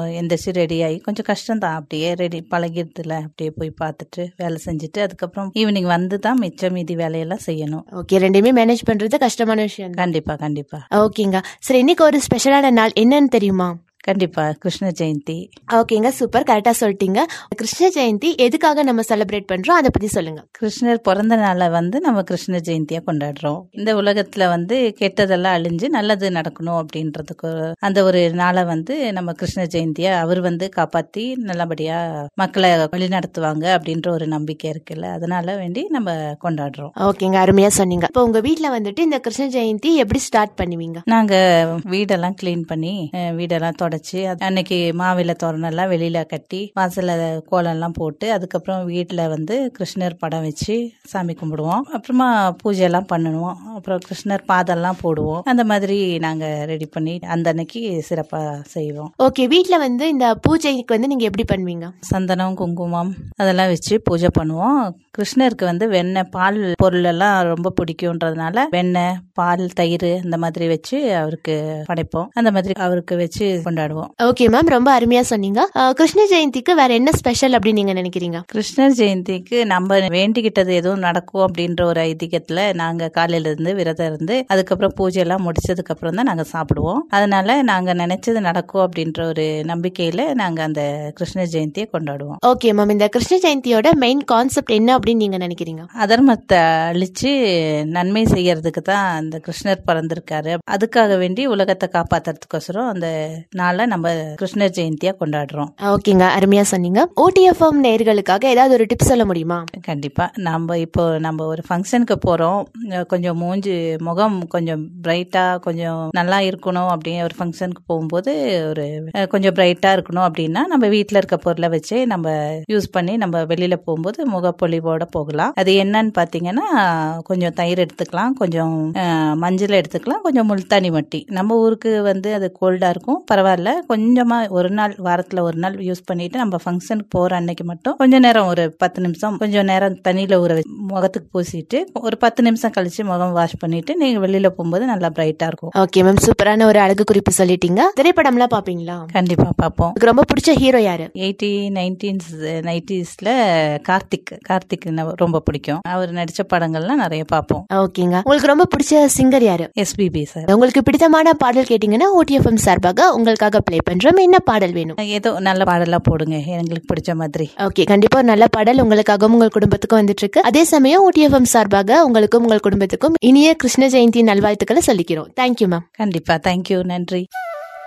எந்திரிச்சு ரெடி ஆகி கொஞ்சம் கஷ்டம்தான் அப்படியே ரெடி பழகிடுதுல அப்படியே போய் பார்த்துட்டு வேலை செஞ்சுட்டு அதுக்கப்புறம் ஈவினிங் வந்து தான் மிச்சம் மீதி வேலையெல்லாம் செய்யணும் ஓகே ரெண்டுமே மேனேஜ் பண்றது கஷ்டமான விஷயம் கண்டிப்பா கண்டிப்பா ஓகேங்க சரி இன்னைக்கு ஒரு ஸ்பெஷலான நாள் என்னன்னு தெரியுமா கண்டிப்பா கிருஷ்ண ஜெயந்தி ஓகேங்க சூப்பர் கரெக்டா சொல்லிட்டீங்க கிருஷ்ண ஜெயந்தி எதுக்காக நம்ம செலிப்ரேட் பண்றோம் அதை பத்தி சொல்லுங்க கிருஷ்ணர் பிறந்த நாளை வந்து நம்ம கிருஷ்ண ஜெயந்தியா கொண்டாடுறோம் இந்த உலகத்துல வந்து கெட்டதெல்லாம் அழிஞ்சு நல்லது நடக்கணும் அப்படின்றதுக்கு அந்த ஒரு நாளை வந்து நம்ம கிருஷ்ண ஜெயந்தியா அவர் வந்து காப்பாத்தி நல்லபடியா மக்களை வழிநடத்துவாங்க அப்படின்ற ஒரு நம்பிக்கை இருக்குல்ல அதனால வேண்டி நம்ம கொண்டாடுறோம் ஓகேங்க அருமையா சொன்னீங்க இப்போ உங்க வீட்ல வந்துட்டு இந்த கிருஷ்ண ஜெயந்தி எப்படி ஸ்டார்ட் பண்ணுவீங்க நாங்க வீடெல்லாம் க்ளீன் பண்ணி அஹ், வீடெல்லாம் தொடச்சி அது- அன்னைக்கு மாவில தோரணெல்லாம் வெளியில கட்டி வாசல்ல கோலம் எல்லாம் போட்டு அதுக்கப்புறம் வீட்டுல வந்து கிருஷ்ணர் படம் வச்சு சாமி கும்பிடுவோம் அப்புறமா பூஜை எல்லாம் பண்ணுவோம் அப்புறம் கிருஷ்ணர் பாதெல்லாம் போடுவோம் அந்த மாதிரி நாங்க ரெடி பண்ணி அந்த அன்னைக்கு சிறப்பா செய்வோம் ஓகே வீட்ல வந்து இந்த பூஜைக்கு வந்து நீங்க எப்படி பண்ணுவீங்க சந்தனம் குங்குமம் அதெல்லாம் வச்சு பூஜை பண்ணுவோம் கிருஷ்ணருக்கு வந்து வெண்ணெய் பால் பொருள் எல்லாம் ரொம்ப பிடிக்கும்ன்றதுனால வெண்ணெய் பால் தயிர் இந்த மாதிரி வச்சு அவருக்கு படைப்போம் அந்த மாதிரி அவருக்கு வச்சு கொண்டாடுவோம் ஓகே மேம் ரொம்ப அருமையா சொன்னீங்க அஹ், கிருஷ்ண ஜெயந்திக்கு வேற என்ன ஸ்பெஷல் அப்படின்னு நீங்க நினைக்கிறீங்க கிருஷ்ணர் ஜெயந்திக்கு நம்ம வேண்டிக்கிட்டது எதுவும் நடக்கும் அப்படின்ற ஒரு ஐதீகத்துல நாங்க காலையில இருந்து விரதம் இருந்து அதுக்கப்புறம் பூஜை எல்லாம் முடிச்சதுக்கு அப்புறம் தான் நாங்க சாப்பிடுவோம் அதனால நாங்க நினைச்சது நடக்கும் அப்படின்ற ஒரு நம்பிக்கையில நாங்க அந்த கிருஷ்ண ஜெயந்தியை கொண்டாடுவோம் ஓகே மேம் இந்த கிருஷ்ண ஜெயந்தியோட மெயின் கான்செப்ட் என்ன அப்படின்னு நீங்க நினைக்கிறீங்க அதர்மத்தை அழிச்சு நன்மை செய்யறதுக்கு தான் அந்த கிருஷ்ணர் பிறந்திருக்காரு அதுக்காக வேண்டி உலகத்தை காப்பாத்துறதுக்கோசரம் அந்த நாளை நம்ம கிருஷ்ணர் ஜெயந்தியா கொண்டாடுறோம் ஓகேங்க அருமையா சொன்னீங்க ஓடிஎஃப்எம் நேர்களுக்காக ஏதாவது ஒரு டிப் சொல்ல முடியுமா கண்டிப்பா நம்ம இப்போ நம்ம ஒரு ஃபங்க்ஷனுக்கு போறோம் அஹ் கொஞ்சம் மூஞ்சி முகம் கொஞ்சம் பிரைட்டா கொஞ்சம் நல்லா இருக்கணும் அப்படின்னு ஒரு ஃபங்க்ஷனுக்கு போகும்போது ஒரு அஹ் கொஞ்சம் பிரைட்டா இருக்கணும் அப்படின்னா நம்ம வீட்ல இருக்க பொருளை வச்சு நம்ம யூஸ் பண்ணி நம்ம வெளியில போகும்போது முகப்பொலிவோட போகலாம் அது என்னன்னு பாத்தீங்கன்னா கொஞ்சம் தயிர் எடுத்துக்கலாம் கொஞ்சம் அஹ், மஞ்சள் எடுத்துக்கலாம் கொஞ்சம் முல்தானி மட்டி நம்ம ஊருக்கு வந்து அது கோல்டா இருக்கும் பரவாயில்ல கொஞ்சமா ஒரு நாள் வாரத்துல ஒரு நாள் யூஸ் பண்ணிட்டு நம்ம ஃபங்க்ஷனுக்கு போற அன்னைக்கு மட்டும் கொஞ்ச நேரம் ஒரு பத்து நிமிஷம் கொஞ்சம் நேரம் தண்ணியில ஊற வச்சு முகத்துக்கு பூசிட்டு ஒரு பத்து நிமிஷம் கழிச்சு முகம் வாஷ் பண்ணிட்டு நீங்க வெளியில போகும்போது நல்லா பிரைட்டா இருக்கும் ஓகே மேம் சூப்பரான ஒரு அழகு குறிப்பு சொல்லிட்டீங்க திரைப்படம்லாம் பாப்பீங்களா கண்டிப்பா பார்ப்போம் உங்களுக்கு ரொம்ப பிடிச்ச ஹீரோ யாரு எயிட்டி நைன்டீன்ஸ் நைன்டிஸ்ல கார்த்திக் கார்த்திக் ந- ரொம்ப பிடிக்கும் அவர் நடிச்ச படங்கள்லாம் நிறைய பார்ப்போம் ஓகேங்க உங்களுக்கு ரொம்ப பிடிச்ச சிங்கர் யாரு எஸ்பிபி சார் உங்களுக்கு பிடித்தமான பாடல் கேட்டீங்கன்னா ஓடிஎஃப்எம் சார்பாக உங்களுக்காக ப்ளே பண்றோம் என்ன பாடல் வேணும் ஏதோ நல்ல பாடலா போடுங்க எங்களுக்கு பிடிச்ச மாதிரி ஓகே கண்டிப்பா ஒரு நல்ல பாடல் உங்களுக்காகவும் உங்கள் குடும்பத்துக்கும் வந்துட்டு இருக்கு அதே சமயம் ஓடிஎஃப்எம் சார்பாக உங்களுக்கும் உங்கள் குடும்பத்துக்கும் இனிய கிருஷ்ண ஜெயந்தி நல்வாழ்த்துக்களை சொல்லிக்கிறோம் தேங்க்யூ மேம் கண்டிப்பா தேங்க்யூ நன்றி